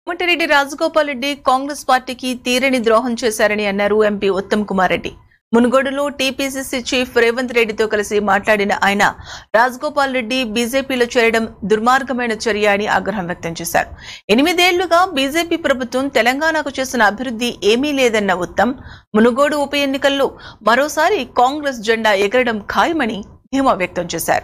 కోమటిరెడ్డి రాజగోపాల్ రెడ్డి కాంగ్రెస్ పార్టీకి తీరని ద్రోహం చేశారని అన్నారు ఎంపీ ఉత్తమ్ కుమార్ రెడ్డి మునుగోడులో టీపీసీసీ చీఫ్ రేవంత్ రెడ్డితో కలిసి మాట్లాడిన ఆయన రాజగోపాల్ రెడ్డి బీజేపీలో చేరడం దుర్మార్గమైన చర్య అని ఆగ్రహం వ్యక్తం చేశారు ఎనిమిదేళ్లుగా బీజేపీ ప్రభుత్వం తెలంగాణకు చేసిన అభివృద్ధి ఏమీ లేదన్న ఉత్తమ్ మునుగోడు ఉప ఎన్నికల్లో మరోసారి కాంగ్రెస్ జెండా ఎగరడం ఖాయమని ధీమా వ్యక్తం చేశారు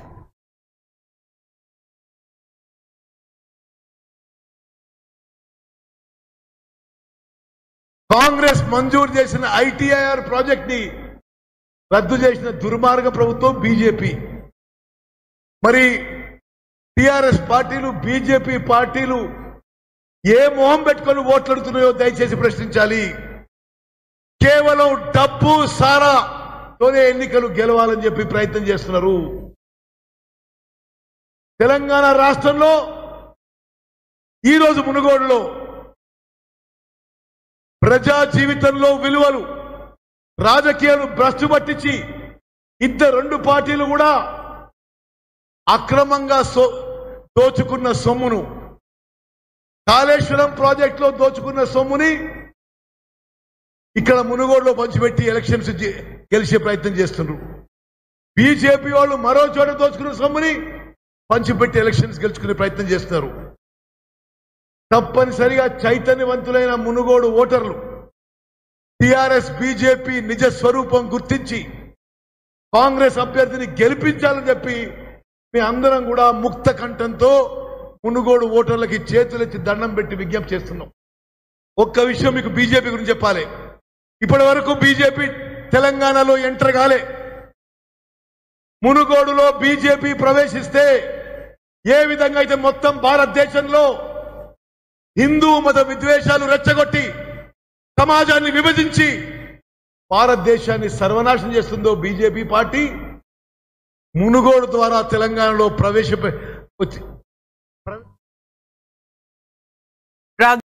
కాంగ్రెస్ మంజూరు చేసిన ఐటీఐఆర్ ప్రాజెక్ట్ ని రద్దు చేసిన దుర్మార్గ ప్రభుత్వం బీజేపీ మరి టిఆర్ఎస్ పార్టీలు బీజేపీ పార్టీలు ఏ మొహం పెట్టుకొని ఓట్లడుతున్నాయో దయచేసి ప్రశ్నించాలి కేవలం డబ్బు సారాతోనే ఎన్నికలు గెలవాలని చెప్పి ప్రయత్నం చేస్తున్నారు తెలంగాణ రాష్ట్రంలో ఈరోజు మునుగోడులో ప్రజా జీవితంలో విలువలు రాజకీయాలు భ్రష్టు పట్టించి ఇద్దరు రెండు పార్టీలు కూడా అక్రమంగా సో దోచుకున్న సొమ్మును కాళేశ్వరం ప్రాజెక్టులో దోచుకున్న సొమ్ముని ఇక్కడ మునుగోడులో పంచిపెట్టి ఎలక్షన్స్ జే- గెలిచే ప్రయత్నం చేస్తున్నారు బీజేపీ వాళ్ళు మరో చోట దోచుకున్న సొమ్ముని పంచిపెట్టి ఎలక్షన్స్ గెలుచుకునే ప్రయత్నం చేస్తున్నారు తప్పనిసరిగా చైతన్యవంతులైన మునుగోడు ఓటర్లు టిఆర్ఎస్ బీజేపీ నిజ స్వరూపం గుర్తించి కాంగ్రెస్ అభ్యర్థిని గెలిపించాలని చెప్పి మీ అందరం కూడా ముక్త కంఠంతో మునుగోడు ఓటర్లకి చేతులెత్తి దండం పెట్టి విజ్ఞప్తి చేస్తున్నాం ఒక్క విషయం మీకు బీజేపీ గురించి చెప్పాలి ఇప్పటి వరకు బీజేపీ తెలంగాణలో ఎంటర్ కాలే మునుగోడులో బీజేపీ ప్రవేశిస్తే ఏ విధంగా అయితే మొత్తం భారతదేశంలో హిందూ మత విద్వేషాలు రెచ్చగొట్టి సమాజాన్ని విభజించి భారతదేశాన్ని సర్వనాశనం చేస్తుందో బీజేపీ పార్టీ మునుగోడు ద్వారా తెలంగాణలో ప్రవేశ వచ్చి